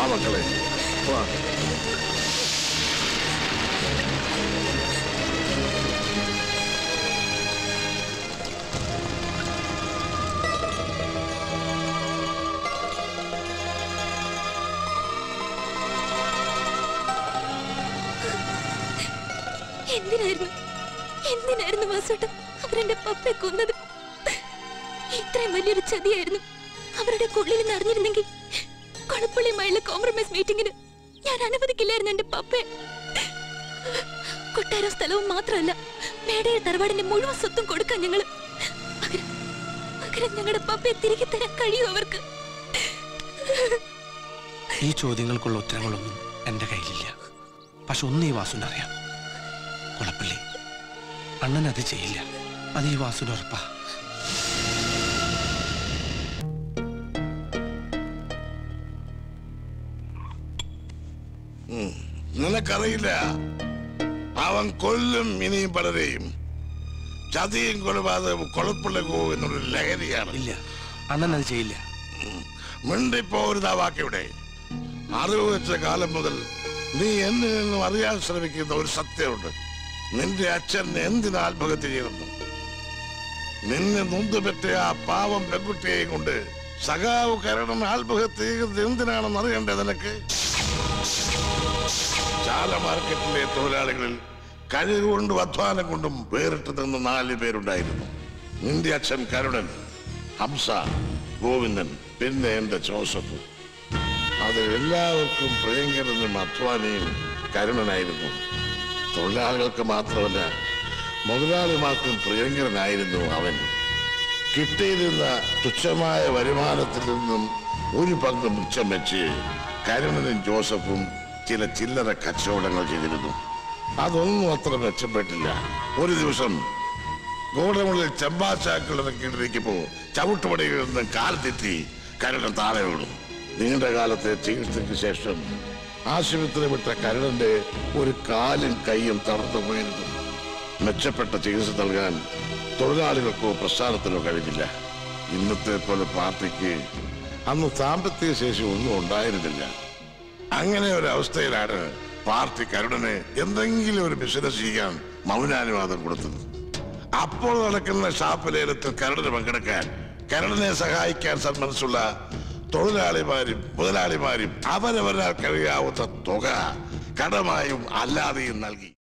മക്കളെ വാ എന്തിനായിരുന്നു എന്തിനായിരുന്നു വാസോട്ടം അവരെന്റെ പപ്പയെ കൊന്നത് ഇത്രയും വലിയൊരു ചതിയായിരുന്നു അവരുടെ കുള്ളിൽ നടന്നിരുന്നെങ്കിൽ കൊളപ്പള്ളിയുമായുള്ള കോംപ്രമൈസ് മീറ്റിംഗിന് ഞാൻ അനുവദിക്കില്ലായിരുന്നു എന്റെ പപ്പയെ കൊട്ടാരം സ്ഥലവും മാത്രമല്ല മേടയുടെ തറവാടിന്റെ മുഴുവൻ സ്വത്തും കൊടുക്കാൻ ഞങ്ങള് പകരം പകരം ഞങ്ങളുടെ പപ്പയെ തിരികെ തരാൻ കഴിയും അവർക്ക് ഈ ചോദ്യങ്ങൾക്കുള്ള ഉത്തരങ്ങളൊന്നും എന്റെ കയ്യിലില്ല പക്ഷെ ഒന്ന് ഈ വാസുവിന് അറിയാം കുളപ്പള്ളി അണ്ണൻ അത് ചെയ്യില്ല അത് ഈ വാസുവിന് ഉറപ്പാ നിനക്കറിയില്ല അവൻ കൊല്ലും ഇനിയും പലരെയും ചതിയും കൊലപാതകവും കൊളപ്പുള്ള എന്നൊരു ലഹരിയാണ് ഇല്ല അണ്ണൻ അത് ചെയ്യില്ല മിണ്ടിപ്പോരുതാ വാക്കിവിടെ അറിവ് വെച്ച കാലം മുതൽ നീ എന്നിൽ നിന്നും അറിയാൻ ശ്രമിക്കുന്ന ഒരു സത്യമുണ്ട് നിന്റെ അച്ഛൻ എന്തിന് ആത്മഹത്യ ചെയ്തെന്നു നിന്നെ നൊന്തുപെറ്റ ആ പാവം പെൺകുട്ടിയെയും കൊണ്ട് സഖാവ് കരണം ആത്മഹത്യ ചെയ്തത് എന്തിനാണെന്ന് അറിയണ്ടേ നിനക്ക് ചാല മാർക്കറ്റിലെ തൊഴിലാളികളിൽ കഴിവുകൊണ്ടും അധ്വാനം കൊണ്ടും വേറിട്ട് നിന്ന് നാല് പേരുണ്ടായിരുന്നു നിന്റെ അച്ഛൻ കരുണൻ ഹംസ ഗോവിന്ദൻ പിന്നെ എന്റെ ജോസഫ് അത് എല്ലാവർക്കും പ്രിയങ്കരനും അധ്വാനിയും കരുണനായിരുന്നു തൊഴിലാളികൾക്ക് മാത്രമല്ല മുതലാളിമാർക്കും പ്രിയങ്കരനായിരുന്നു അവൻ കിട്ടിയിരുന്ന തുച്ഛമായ വരുമാനത്തിൽ നിന്നും ഒരു പങ്ക് മിച്ചം വെച്ച് കരുണനും ജോസഫും ചില ചില്ലറ കച്ചവടങ്ങൾ ചെയ്തിരുന്നു അതൊന്നും അത്ര മെച്ചപ്പെട്ടില്ല ഒരു ദിവസം ഗോഡമുള്ളിൽ ചെമ്പാച്ചാക്കൾ ഇറക്കിയിട്ടിരിക്കുമ്പോ ചവിട്ടുപടിയിൽ നിന്ന് കാൽ തെറ്റി കരുണൻ താഴെ വീണു നീണ്ട കാലത്തെ ചികിത്സയ്ക്ക് ശേഷം ആശുപത്രി വിട്ട കരുണന്റെ ഒരു കാലും കൈയും തളർന്നു പോയിരുന്നു മെച്ചപ്പെട്ട ചികിത്സ നൽകാൻ തൊഴിലാളികൾക്കോ പ്രസ്ഥാനത്തിനോ കഴിഞ്ഞില്ല ഇന്നത്തെ പോലെ പാർട്ടിക്ക് അന്ന് സാമ്പത്തിക ശേഷി ഒന്നും ഉണ്ടായിരുന്നില്ല അങ്ങനെ ഒരു അവസ്ഥയിലാണ് പാർട്ടി കരുണന് എന്തെങ്കിലും ഒരു ബിസിനസ് ചെയ്യാൻ മൗനാനുവാദം കൊടുത്തത് അപ്പോൾ നടക്കുന്ന ഷാപ്പ് ലേലത്തിൽ കരുണന് പങ്കെടുക്കാൻ കരുണനെ സഹായിക്കാൻ സന്മനസ്സുള്ള തൊഴിലാളിമാരും മുതലാളിമാരും അവരവരാൽ കഴിയാവുന്ന തുക കടമായും അല്ലാതെയും നൽകി